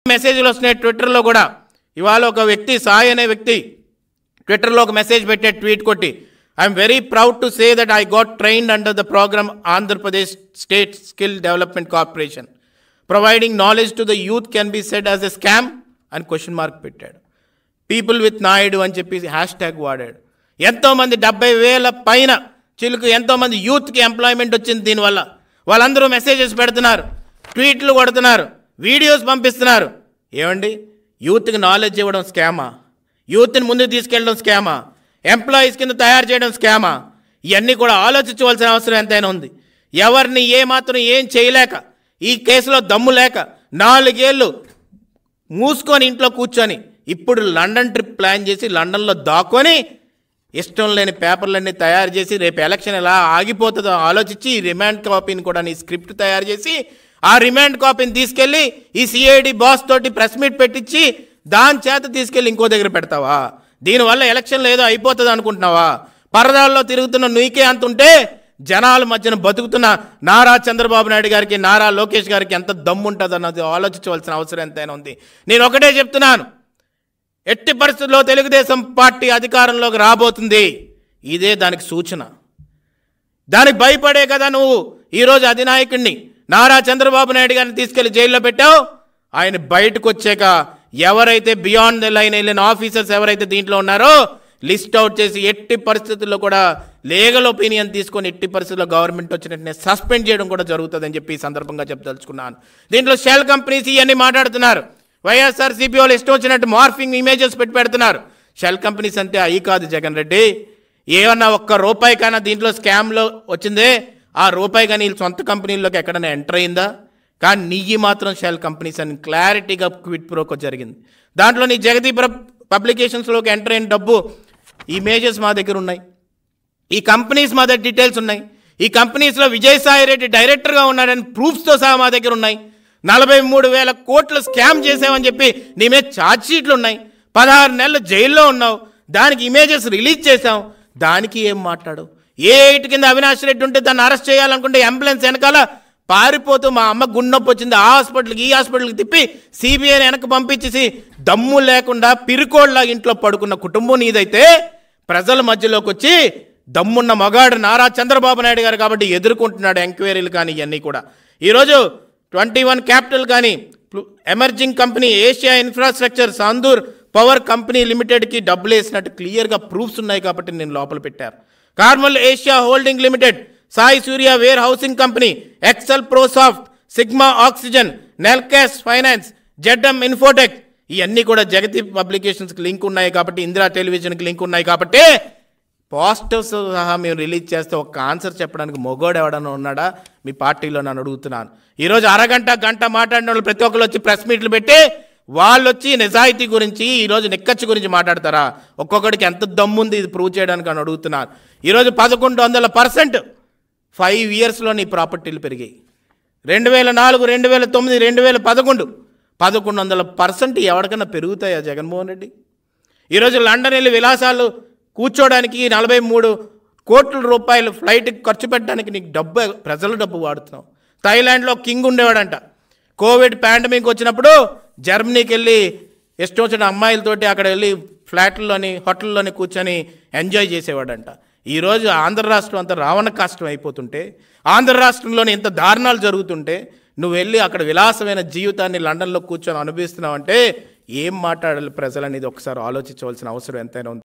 మెసేజ్లు వస్తున్నాయి ట్విట్టర్లో కూడా ఇవాళ ఒక వ్యక్తి సాయి అనే వ్యక్తి ట్విట్టర్లో ఒక మెసేజ్ పెట్టే ట్వీట్ కొట్టి I'm very proud to say that I got trained under the programme Andhra Pradesh state skill development corporation providing knowledge to the youth can be said as a scam అని క్వశ్చన్ మార్క్ పెట్టాడు people with Naidu అని చెప్పి hash tag వాడాడు ఎంతోమంది డెబ్బై వేల పైన చిలుకు ఎంతోమంది యూత్కి ఎంప్లాయ్మెంట్ వచ్చింది దీనివల్ల వాళ్ళందరూ మెసేజెస్ పెడుతున్నారు ట్వీట్లు కొడుతున్నారు వీడియోస్ పంపిస్తున్నారు ఏమండి యూత్కి నాలెడ్జ్ ఇవ్వడం స్కామా యూత్ని ముందుకు తీసుకెళ్ళడం స్కామా ఎంప్లాయీస్ కింద తయారు చేయడం స్కామా ఇవన్నీ కూడా ఆలోచించవలసిన అవసరం ఎంతైనా ఉంది ఎవరిని ఏ మాత్రం ఏం చేయలేక ఈ కేసులో దమ్ము లేక నాలుగేళ్ళు మూసుకొని ఇంట్లో కూర్చొని ఇప్పుడు లండన్ ట్రిప్ ప్లాన్ చేసి లండన్లో దాక్కొని ఇష్టం లేని పేపర్లన్నీ తయారు చేసి రేపు ఎలక్షన్ ఎలా ఆగిపోతుందో ఆలోచించి ఈ రిమాండ్ కాపీని కూడా నీ స్క్రిప్ట్ తయారు చేసి ఆ రిమాండ్ కాపీని తీసుకెళ్ళి ఈ సిఐడి బాస్ తోటి ప్రెస్ మీట్ పెట్టించి దాని చేత తీసుకెళ్ళి ఇంకో దగ్గర పెడతావా దీనివల్ల ఎలక్షన్లో ఏదో అయిపోతుంది అనుకుంటున్నావా పరదాల్లో తిరుగుతున్న నీకే అంత ఉంటే జనాల మధ్యన బతుకుతున్న నారా చంద్రబాబు నాయుడు గారికి నారా లోకేష్ గారికి ఎంత దమ్ము ఉంటుంది అన్నది ఆలోచించవలసిన అవసరం ఎంతైనా ఉంది నేను ఒకటే చెప్తున్నాను ఎట్టి పరిస్థితుల్లో తెలుగుదేశం పార్టీ అధికారంలోకి రాబోతుంది ఇదే దానికి సూచన దానికి భయపడే కదా నువ్వు ఈరోజు అధినాయకుడిని నారా చంద్రబాబు నాయుడు గారిని తీసుకెళ్లి జైల్లో పెట్టావు ఆయన బయటకు వచ్చాక ఎవరైతే బియాండ్ ద లైన్ వెళ్ళిన ఆఫీసర్స్ ఎవరైతే దీంట్లో ఉన్నారో లిస్ట్ అవుట్ చేసి ఎట్టి పరిస్థితుల్లో కూడా లీగల్ ఒపీనియన్ తీసుకొని ఎట్టి పరిస్థితుల్లో గవర్నమెంట్ వచ్చినట్టునే సస్పెండ్ చేయడం కూడా జరుగుతుందని చెప్పి ఈ సందర్భంగా చెప్పదలుచుకున్నాను దీంట్లో షెల్ కంపెనీస్ ఇవన్నీ మాట్లాడుతున్నారు వైఎస్ఆర్ సిపి వాళ్ళు ఇష్టం వచ్చినట్టు మార్ఫింగ్ ఇమేజెస్ పెట్టి పెడుతున్నారు షెల్ కంపెనీస్ అంటే అయి కాదు జగన్ రెడ్డి ఏమన్నా ఒక్క రూపాయికైనా దీంట్లో స్కామ్లో వచ్చిందే ఆ రూపాయి కానీ వీళ్ళ సొంత కంపెనీల్లోకి ఎక్కడైనా ఎంటర్ అయిందా కానీ నీయి మాత్రం షెల్ కంపెనీస్ అని క్లారిటీగా క్విట్ ప్రోకో జరిగింది దాంట్లో నీ జగతి పబ్లికేషన్స్లోకి ఎంటర్ అయిన డబ్బు ఇమేజెస్ మా దగ్గర ఉన్నాయి ఈ కంపెనీస్ మా దగ్గర డీటెయిల్స్ ఉన్నాయి ఈ కంపెనీస్లో విజయసాయి రెడ్డి డైరెక్టర్గా ఉన్నాడని ప్రూఫ్స్తో సహా మా దగ్గర ఉన్నాయి నలభై మూడు వేల కోట్లు స్కామ్ చేసామని చెప్పి నీ మీద ఛార్జ్ షీట్లు ఉన్నాయి పదహారు నెలలు జైల్లో ఉన్నావు దానికి ఇమేజెస్ రిలీజ్ చేసాం దానికి ఏం మాట్లాడు ఏ ఎయిట్ కింద అవినాష్ రెడ్డి ఉంటే దాన్ని అరెస్ట్ చేయాలనుకుంటే అంబులెన్స్ వెనకాల పారిపోతూ మా అమ్మ గుండొప్పి వచ్చింది ఆ హాస్పిటల్కి ఈ హాస్పిటల్కి తిప్పి సిబిఐని వెనక్కి పంపించేసి దమ్ము లేకుండా పిరుకోళ్ళ ఇంట్లో పడుకున్న కుటుంబం నీదైతే ప్రజల మధ్యలోకి వచ్చి దమ్మున్న మగాడు నారా చంద్రబాబు నాయుడు గారు కాబట్టి ఎదుర్కొంటున్నాడు ఎంక్వైరీలు కానీ ఇవన్నీ కూడా ఈరోజు ట్వంటీ వన్ క్యాపిటల్ కానీ emerging company Asia infrastructure Sandur power company లిమిటెడ్కి డబ్బులు వేసినట్టు క్లియర్గా ప్రూఫ్స్ ఉన్నాయి కాబట్టి నేను లోపల పెట్టారు Carmel Asia holding limited Sai Surya warehousing company Excel Prosoft Sigma oxygen నెల్కాస్ ఫైనాన్స్ జెడ్ఎం ఇన్ఫోటెక్ ఇవన్నీ కూడా జగతి పబ్లికేషన్స్కి లింక్ ఉన్నాయి కాబట్టి ఇందిరా టెలివిజన్కి లింక్ ఉన్నాయి కాబట్టి పాజిటివ్స్ సహా మేము రిలీజ్ చేస్తే ఒక ఆన్సర్ చెప్పడానికి మొగోడు ఎవడన్నా ఉన్నాడా మీ పార్టీలో నన్ను అడుగుతున్నాను ఈరోజు అరగంట గంట మాట్లాడిన వాళ్ళు ప్రతి ఒక్కరు వచ్చి ప్రెస్ మీట్లు పెట్టి వాళ్ళు వచ్చి నిజాయితీ గురించి ఈరోజు నిక్కచ్చు గురించి మాట్లాడతారా ఒక్కొక్కడికి ఎంత దమ్ముంది ఇది ప్రూవ్ చేయడానికి అని అడుగుతున్నాను ఈరోజు పదకొండు వందల పర్సెంట్ ఫైవ్ ఇయర్స్లో నీ ప్రాపర్టీలు పెరిగాయి రెండు వేల నాలుగు రెండు వేల తొమ్మిది రెండు వేల పదకొండు పదకొండు వందల పర్సెంట్ ఎవరికైనా పెరుగుతాయా జగన్మోహన్ రెడ్డి ఈరోజు లండన్ వెళ్ళి విలాసాలు కూర్చోడానికి నలభై మూడు కోట్ల రూపాయలు ఫ్లైట్కి ఖర్చు పెట్టడానికి నీకు డబ్బు ప్రజల డబ్బు వాడుతున్నావు థాయిలాండ్లో కింగ్ ఉండేవాడంట కోవిడ్ పాండమిక్ వచ్చినప్పుడు జర్మనీకి వెళ్ళి ఇష్టం వచ్చిన అమ్మాయిలతోటి అక్కడ వెళ్ళి ఫ్లాట్ల్లోని హోటల్లోని కూర్చొని ఎంజాయ్ చేసేవాడంట ఈరోజు ఆంధ్ర రాష్ట్రం అంతా రావణ కష్టం అయిపోతుంటే ఆంధ్ర రాష్ట్రంలోని ఇంత దారుణాలు జరుగుతుంటే నువ్వు వెళ్ళి అక్కడ విలాసమైన జీవితాన్ని లండన్లో కూర్చొని అనుభవిస్తున్నావు అంటే ఏం మాట్లాడాలి ప్రజలనేది ఒకసారి ఆలోచించవలసిన అవసరం ఎంతైనా ఉంది